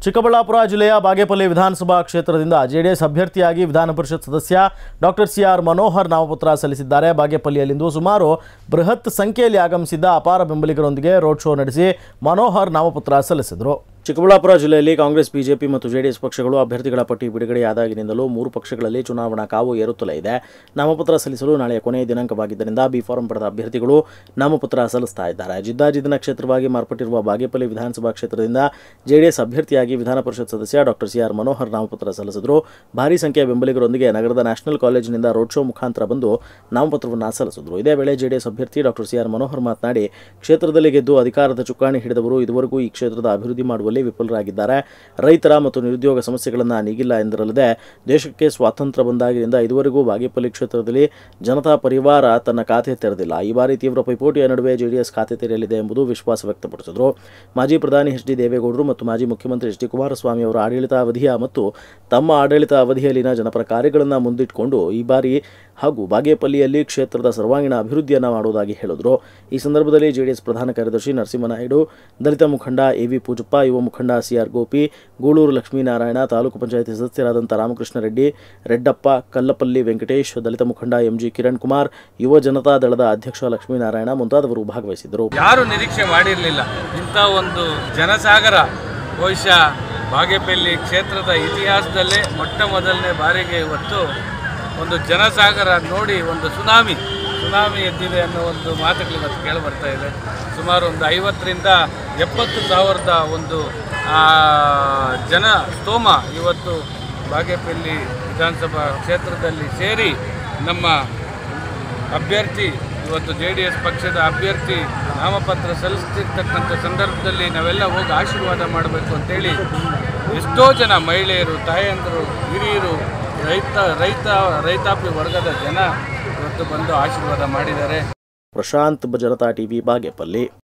ಚಿಕ್ಕಬಳ್ಳಾಪುರ ಜಿಲ್ಲೆಯ ಬಾಗೇಪಲ್ಲಿ ವಿಧಾನಸಭಾ ಕ್ಷೇತ್ರದಿಂದ ಜೆಡಿಎಸ್ ಅಭ್ಯರ್ಥಿಯಾಗಿ ವಿಧಾನ ಪರಿಷತ್ ಸದಸ್ಯ ಡಾಕ್ಟರ್ ಸಿಆರ್ ಮನೋಹರ್ ನಾಮಪತ್ರ ಸಲ್ಲಿಸಿದ್ದಾರೆ ಬಾಗೇಪಲ್ಲಿಯಲ್ಲಿಂದು ಸುಮಾರು ಬೃಹತ್ ಸಂಖ್ಯೆಯಲ್ಲಿ ಆಗಮಿಸಿದ್ದ ಅಪಾರ ಬೆಂಬಲಿಗರೊಂದಿಗೆ ರೋಡ್ ಶೋ ನಡೆಸಿ ಮನೋಹರ್ ನಾಮಪತ್ರ ಸಲ್ಲಿಸಿದರು ಚಿಕ್ಕಬಳ್ಳಾಪುರ ಜಿಲ್ಲೆಯಲ್ಲಿ ಕಾಂಗ್ರೆಸ್ ಬಿಜೆಪಿ ಮತ್ತು ಜೆಡಿಎಸ್ ಪಕ್ಷಗಳು ಅಭ್ಯರ್ಥಿಗಳ ಪಟ್ಟಿ ಬಿಡುಗಡೆಯಾದಾಗಿನಿಂದಲೂ ಮೂರು ಪಕ್ಷಗಳಲ್ಲಿ ಚುನಾವಣಾ ಕಾವು ಏರುತ್ತಲೇ ಇದೆ ನಾಮಪತ್ರ ಸಲ್ಲಿಸಲು ನಾಳೆಯ ಕೊನೆಯ ದಿನಾಂಕವಾಗಿದ್ದರಿಂದ ಬಿ ಫಾರಂ ಪಡೆದ ಅಭ್ಯರ್ಥಿಗಳು ನಾಮಪತ್ರ ಸಲ್ಲಿಸ್ತಾ ಇದ್ದಾರೆ ಜಿದ್ದಾಜಿದ್ದಿನ ಕ್ಷೇತ್ರವಾಗಿ ಮಾರ್ಪಟ್ಟಿರುವ ಬಾಗೇಪಲ್ಲಿ ವಿಧಾನಸಭಾ ಕ್ಷೇತ್ರದಿಂದ ಜೆಡಿಎಸ್ ಅಭ್ಯರ್ಥಿಯಾಗಿ ವಿಧಾನ ಪರಿಷತ್ ಸದಸ್ಯ ಡಾಕ್ಟರ್ ಸಿಆರ್ ಮನೋಹರ್ ನಾಮಪತ್ರ ಸಲ್ಲಿಸಿದರು ಭಾರೀ ಸಂಖ್ಯೆಯ ಬೆಂಬಲಿಗರೊಂದಿಗೆ ನಗರದ ನ್ಯಾಷನಲ್ ಕಾಲೇಜಿನಿಂದ ರೋಡ್ ಶೋ ಮುಖಾಂತರ ಬಂದು ನಾಮಪತ್ರವನ್ನು ಸಲ್ಲಿಸಿದರು ಇದೇ ವೇಳೆ ಜೆಡಿಎಸ್ ಅಭ್ಯರ್ಥಿ ಡಾಕ್ಟರ್ ಸಿಆರ್ ಮನೋಹರ್ ಮಾತನಾಡಿ ಕ್ಷೇತ್ರದಲ್ಲಿ ಗೆದ್ದು ಅಧಿಕಾರದ ಚುಕ್ಕಾಣಿ ಹಿಡಿದವರು ಇದುವರೆಗೂ ಈ ಕ್ಷೇತ್ರದ ಅಭಿವೃದ್ಧಿ ಮಾಡುವಲ್ಲಿ ವಿಫಲರಾಗಿದ್ದಾರೆ ರೈತರ ಮತ್ತು ನಿರುದ್ಯೋಗ ಸಮಸ್ಯೆಗಳನ್ನು ನೀಗಿಲ್ಲ ಎಂದಿರಲ್ಲದೆ ದೇಶಕ್ಕೆ ಸ್ವಾತಂತ್ರ್ಯ ಬಂದಾಗಿನಿಂದ ಇದುವರೆಗೂ ಬಾಗೇಪಲ್ಲಿ ಕ್ಷೇತ್ರದಲ್ಲಿ ಜನತಾ ಪರಿವಾರ ತನ್ನ ಖಾತೆ ತೆರೆದಿಲ್ಲ ಈ ಬಾರಿ ತೀವ್ರ ಪೈಪೋಟಿಯ ನಡುವೆ ಜೆಡಿಎಸ್ ಖಾತೆ ತೆರೆಯಲಿದೆ ಎಂಬುದು ವಿಶ್ವಾಸ ವ್ಯಕ್ತಪಡಿಸಿದರು ಮಾಜಿ ಪ್ರಧಾನಿ ಎಚ್ ಡಿ ದೇವೇಗೌಡರು ಮತ್ತು ಮಾಜಿ ಮುಖ್ಯಮಂತ್ರಿ ಎಚ್ ಡಿ ಕುಮಾರಸ್ವಾಮಿ ಅವರ ಆಡಳಿತಾವಧಿಯ ಮತ್ತು ತಮ್ಮ ಆಡಳಿತ ಅವಧಿಯಲ್ಲಿನ ಜನಪರ ಕಾರ್ಯಗಳನ್ನು ಮುಂದಿಟ್ಟುಕೊಂಡು ಈ ಬಾರಿ ಹಾಗೂ ಬಾಗೇಪಲ್ಲಿಯಲ್ಲಿ ಕ್ಷೇತ್ರದ ಸರ್ವಾಂಗೀಣ ಅಭಿವೃದ್ಧಿಯನ್ನು ಮಾಡುವುದಾಗಿ ಹೇಳಿದರು ಈ ಸಂದರ್ಭದಲ್ಲಿ ಜೆಡಿಎಸ್ ಪ್ರಧಾನ ಕಾರ್ಯದರ್ಶಿ ನರಸಿಂಹನಾಯ್ಡು ದಲಿತ ಮುಖಂಡ ಎ ವಿ ಪೂಜಪ್ಪ ಯುವ ಮುಖಂಡ ಸಿಆರ್ ಗೋಪಿ ಗೂಳೂರು ಲಕ್ಷ್ಮೀನಾರಾಯಣ ತಾಲೂಕು ಪಂಚಾಯತಿ ಸದಸ್ಯರಾದಂಥ ರಾಮಕೃಷ್ಣ ರೆಡ್ಡಿ ರೆಡ್ಡಪ್ಪ ಕಲ್ಲಪಲ್ಲಿ ವೆಂಕಟೇಶ್ ದಲಿತ ಮುಖಂಡ ಎಂಜಿ ಕಿರಣ್ ಕುಮಾರ್ ಯುವ ಜನತಾ ದಳದ ಅಧ್ಯಕ್ಷ ಲಕ್ಷ್ಮೀನಾರಾಯಣ ಮುಂತಾದವರು ಭಾಗವಹಿಸಿದ್ದರು ಯಾರು ನಿರೀಕ್ಷೆ ಮಾಡಿರಲಿಲ್ಲ ಇಂಥ ಒಂದು ಜನಸಾಗರ ಬಹುಶಃ ಬಾಗೇಪಲ್ಲಿ ಕ್ಷೇತ್ರದ ಇತಿಹಾಸದಲ್ಲೇ ಮೊಟ್ಟ ಮೊದಲನೇ ಬಾರಿಗೆ ಇವತ್ತು ಒಂದು ಜನಸಾಗರ ನೋಡಿ ಒಂದು ಸುನಾಮಿ ಸುನಾಮಿ ಎದ್ದಿದೆ ಅನ್ನೋ ಒಂದು ಮಾತುಗಳು ಇವತ್ತು ಕೇಳಿ ಬರ್ತಾ ಇದೆ ಸುಮಾರು ಒಂದು ಐವತ್ತರಿಂದ ಎಪ್ಪತ್ತು ಸಾವಿರದ ಒಂದು ಆ, ಜನ ಸ್ತೋಮ ಇವತ್ತು ಬಾಗೇಪಲ್ಲಿ ವಿಧಾನಸಭಾ ಕ್ಷೇತ್ರದಲ್ಲಿ ಸೇರಿ ನಮ್ಮ ಅಭ್ಯರ್ಥಿ ಇವತ್ತು ಜೆ ಡಿ ಎಸ್ ಪಕ್ಷದ ಅಭ್ಯರ್ಥಿ ನಾಮಪತ್ರ ಸಲ್ಲಿಸ್ತಿರ್ತಕ್ಕಂಥ ಸಂದರ್ಭದಲ್ಲಿ ನಾವೆಲ್ಲ ಹೋಗಿ ಆಶೀರ್ವಾದ ಮಾಡಬೇಕು ಅಂತೇಳಿ ಎಷ್ಟೋ ಜನ ಮಹಿಳೆಯರು ತಾಯಂದರು ಹಿರಿಯರು ರೈತ ರೈತ ರೈತಾಪಿ ವರ್ಗದ ಜನ ಇವತ್ತು ಬಂದು ಆಶೀರ್ವಾದ ಮಾಡಿದ್ದಾರೆ ಪ್ರಶಾಂತ್ ಜನತಾ ಟಿವಿ ಬಾಗೇಪಲ್ಲಿ